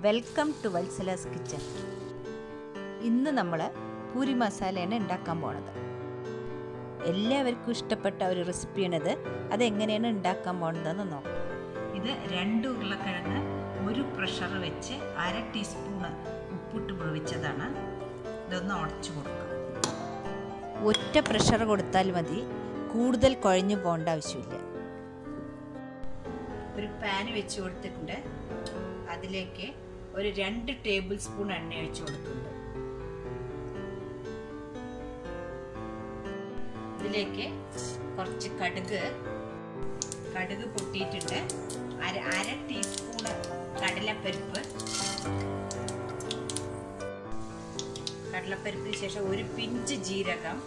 Welcome to Valsala's kitchen ഇന്ന് നമ്മൾ പൂരി മസാലയാണ് ഉണ്ടാക്കാൻ പോണത് എല്ലാവർക്കും ഇഷ്ടപ്പെട്ട ഒരു റെസിപ്പിയാണിത് അതെങ്ങനെയാണ് ഉണ്ടാക്കാൻ പോണതെന്ന് നോക്കാം ഇത് രണ്ട് ഉരുളക്കിഴങ്ങ് ഒരു പ്രഷർ വെച്ച് അര ടീസ്പൂണ് ഉപ്പിട്ട് വേവിച്ചതാണ് ഇതൊന്ന് ഉടച്ചു കൊടുക്കാം ഒറ്റ പ്രഷർ കൊടുത്താൽ മതി കൂടുതൽ കുഴഞ്ഞു പോകേണ്ട ആവശ്യമില്ല ഒരു പാൻ വെച്ച് കൊടുത്തിട്ടുണ്ട് അതിലേക്ക് ഒരു രണ്ട് ടേബിൾ സ്പൂൺ എണ്ണ ഒഴിച്ചു കൊടുക്കുന്നുണ്ട് ഇതിലേക്ക് കുറച്ച് കടുക് കടുക് പൊട്ടിയിട്ടുണ്ട് അര അര ടീസ്പൂണ് കടലപ്പരിപ്പ് കടലപ്പരിപ്പിന് ശേഷം ഒരു പിഞ്ച് ജീരകം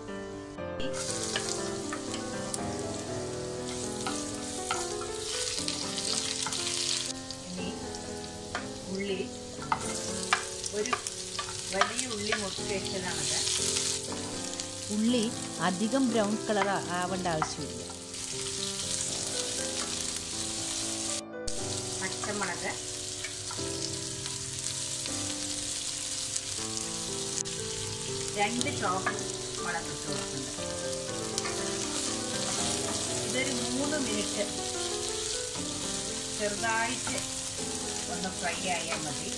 ഇനി ഉള്ളി ഒരു വലിയ ഉള്ളി മുട്ടി വെച്ചതാണത് ഉള്ളി അധികം ബ്രൗൺ കളർ ആവേണ്ട ആവശ്യമില്ല പച്ചമുളക് രണ്ട് ചോപ്പ് മുളക് ഇട്ട് കൊടുക്കുന്നുണ്ട് ഇതൊരു മൂന്ന് മിനിറ്റ് ചെറുതായിട്ട് ഒന്ന് ഫ്രൈ ആയാൽ മതി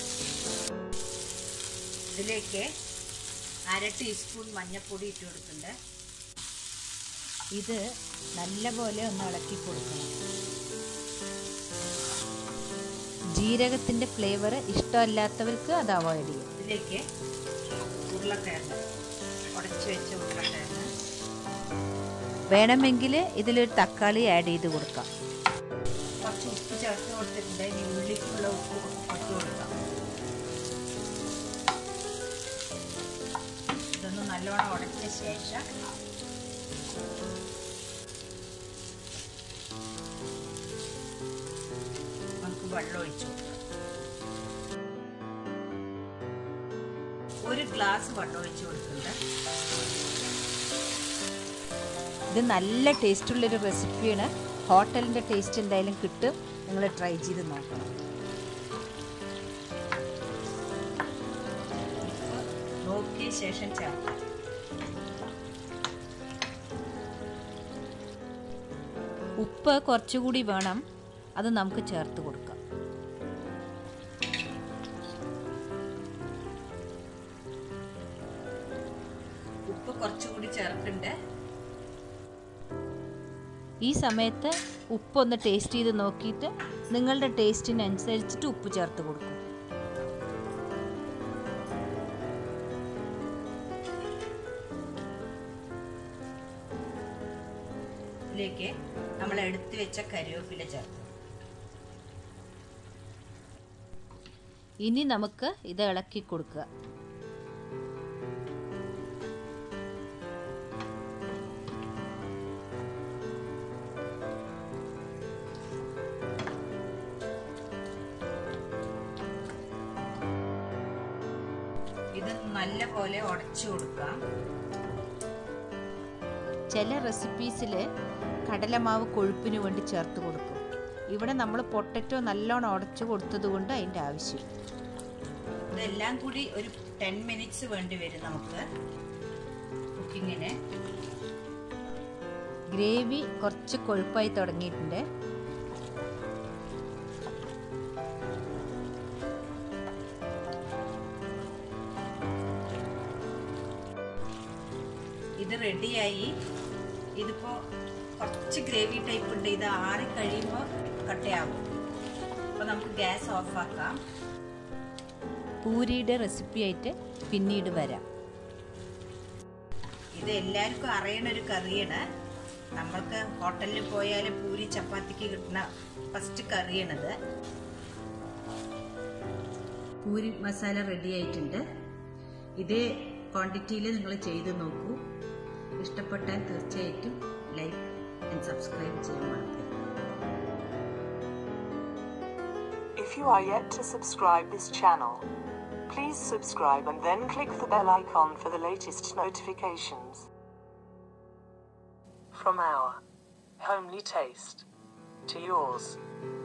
ഇതിലേക്ക് അര ടീസ്പൂൺ മഞ്ഞൾപ്പൊടി ഇട്ട് കൊടുക്കുന്നുണ്ട് ഇത് നല്ലപോലെ ഒന്ന് ഇളക്കി കൊടുക്കണം ജീരകത്തിൻ്റെ ഫ്ലേവർ ഇഷ്ടമല്ലാത്തവർക്ക് അത് അവോയ്ഡ് ചെയ്യും ഇതിലേക്ക് ഉരുളക്കിഴങ്ങ് ഉടച്ചു വെച്ച ഉരുളക്കിഴങ്ങ് വേണമെങ്കിൽ ഇതിലൊരു തക്കാളി ആഡ് ചെയ്ത് കൊടുക്കാം കുറച്ച് ഉപ്പ് ചേർത്ത് കൊടുത്തിട്ടുണ്ട് ഇനി ഉള്ളിക്കുള്ള ഉപ്പ് ഇട്ട് കൊടുക്കാം ഇതൊന്ന് നല്ലോണം ഉടച്ച ശേഷം നമുക്ക് വെള്ളം ഒഴിച്ചു കൊടുക്കാം ഒരു ഗ്ലാസ് വെള്ളം ഒഴിച്ചു കൊടുക്കുന്നുണ്ട് ഇത് നല്ല ടേസ്റ്റുള്ളൊരു റെസിപ്പിയാണ് ഹോട്ടലിൻ്റെ ടേസ്റ്റ് എന്തായാലും കിട്ടും നിങ്ങൾ ട്രൈ ചെയ്ത് നോക്കണം നോക്കിയ ശേഷം ചേർക്കാം ഉപ്പ് കുറച്ചുകൂടി വേണം അത് നമുക്ക് ചേർത്ത് കൊടുക്കാം ഉപ്പ് കുറച്ചുകൂടി ചേർക്കുന്നുണ്ട് ഈ സമയത്ത് ഉപ്പൊന്ന് ടേസ്റ്റ് ചെയ്ത് നോക്കിയിട്ട് നിങ്ങളുടെ ടേസ്റ്റിനനുസരിച്ചിട്ട് ഉപ്പ് ചേർത്ത് കൊടുക്കും ഇതിലേക്ക് നമ്മൾ എടുത്തു വെച്ച കറിവേപ്പില ചേർത്ത് ഇനി നമുക്ക് ഇത് ഇളക്കി കൊടുക്കുക ഇത് നല്ല പോലെ ഉടച്ചു കൊടുക്കാം ചില റെസിപ്പീസിൽ കടലമാവ് കൊഴുപ്പിന് വേണ്ടി ചേർത്ത് കൊടുക്കും ഇവിടെ നമ്മൾ പൊട്ടറ്റോ നല്ലോണം ഉടച്ചു കൊടുത്തത് കൊണ്ട് അതിൻ്റെ ആവശ്യം ഇതെല്ലാം കൂടി ഒരു ടെൻ മിനിറ്റ്സ് വേണ്ടി വരും നമുക്ക് കുക്കിങ്ങിന് ഗ്രേവി കുറച്ച് കൊഴുപ്പായി തുടങ്ങിയിട്ടുണ്ട് ഇത് റെഡിയായി ഇതിപ്പോൾ കുറച്ച് ഗ്രേവി ടൈപ്പ് ഉണ്ട് ഇത് ആറി കഴിയുമ്പോൾ കട്ടയാകും അപ്പോൾ നമുക്ക് ഗ്യാസ് ഓഫാക്കാം പൂരിയുടെ റെസിപ്പി ആയിട്ട് പിന്നീട് വരാം ഇത് എല്ലാവർക്കും അറിയണ ഒരു കറിയാണ് നമ്മൾക്ക് ഹോട്ടലിൽ പോയാൽ പൂരി ചപ്പാത്തിക്ക് കിട്ടുന്ന ഫസ്റ്റ് കറിയാണിത് പൂരി മസാല റെഡി ആയിട്ടുണ്ട് ഇതേ ക്വാണ്ടിറ്റിയിൽ നിങ്ങൾ ചെയ്ത് നോക്കൂ ഇഷ്ടപ്പെട്ടാൽ തീർച്ചയായിട്ടും ലൈക്ക് ആൻഡ് സബ്സ്ക്രൈബ് ചെയ്യാൻ മറക്കരുത് If you are yet to subscribe this channel, please subscribe and then click the bell icon for the latest notifications. From our homely taste to yours.